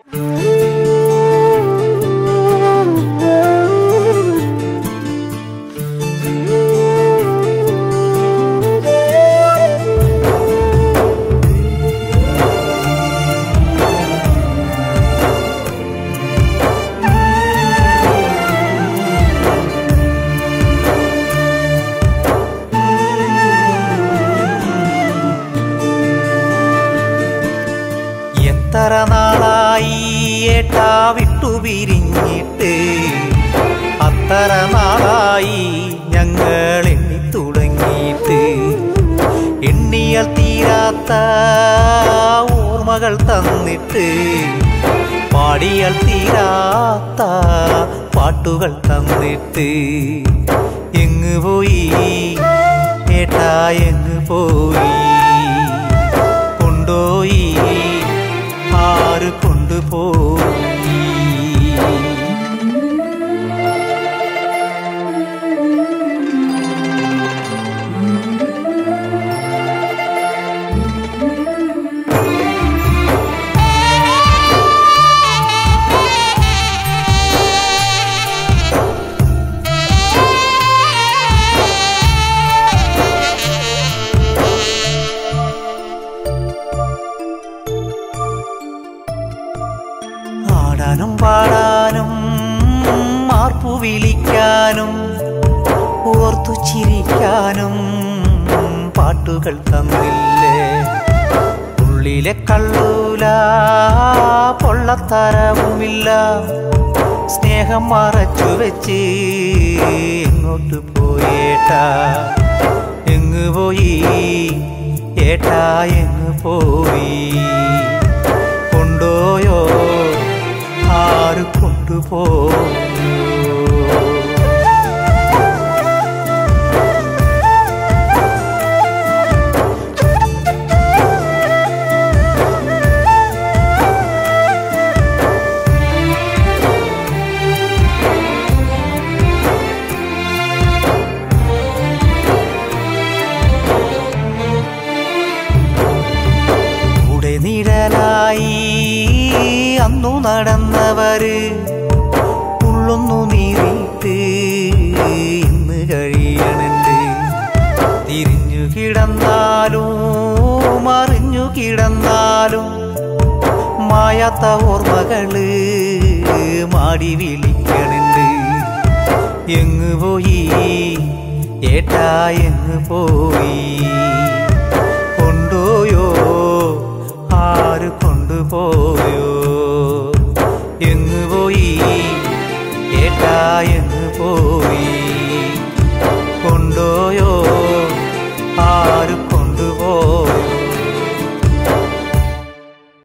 എത്ര നാളായി ഏട്ടാ വിട്ടുപിരിഞ്ഞിട്ട് അത്ര നാളായി ഞങ്ങൾ എണ്ണി തുടങ്ങിയിട്ട് എണ്ണിയാൽ തീരാത്ത ഓർമ്മകൾ തന്നിട്ട് പാടിയാൽ തീരാത്ത പാട്ടുകൾ തന്നിട്ട് എങ്ങ് പോയി ഏട്ടാ എങ്ങ് പോയി കൊണ്ടോയി ആര് കൊണ്ടുപോയി ആടാനും പാടാനും മാർപ്പു വിളിക്കാനും ഓർത്തു ചിരിക്കാനും പാട്ടുകൾ തന്നില്ലേ ഉള്ളിലെ കള്ളൂല പൊള്ളത്തരവുമില്ല സ്നേഹം മറച്ചു വെച്ച് എങ്ങോട്ട് പോയേട്ടാ എങ്ങ് പോയി ഏട്ടാ എങ്ങ് പോയി കൊണ്ടോയോ ആര് കൊണ്ടുപോയോ കൂടെ നിഴലായി അന്നു നടന്നവര് ഉള്ളൊന്നു നീറിയിട്ട് ഇന്ന് കഴിയണുണ്ട് തിരിഞ്ഞു കിടന്നാലും മറിഞ്ഞു കിടന്നാലും മായാത്ത ഓർമ്മകള് മാടി വിളിക്കണുണ്ട് എങ്ങ് പോയി ഏട്ടാ എങ്ങ് പോയി കൊണ്ടുപോയോ ആര് കൊണ്ടുപോയോ എങ്ങ് പോയി ഏട്ടാ എങ്ങ് പോയി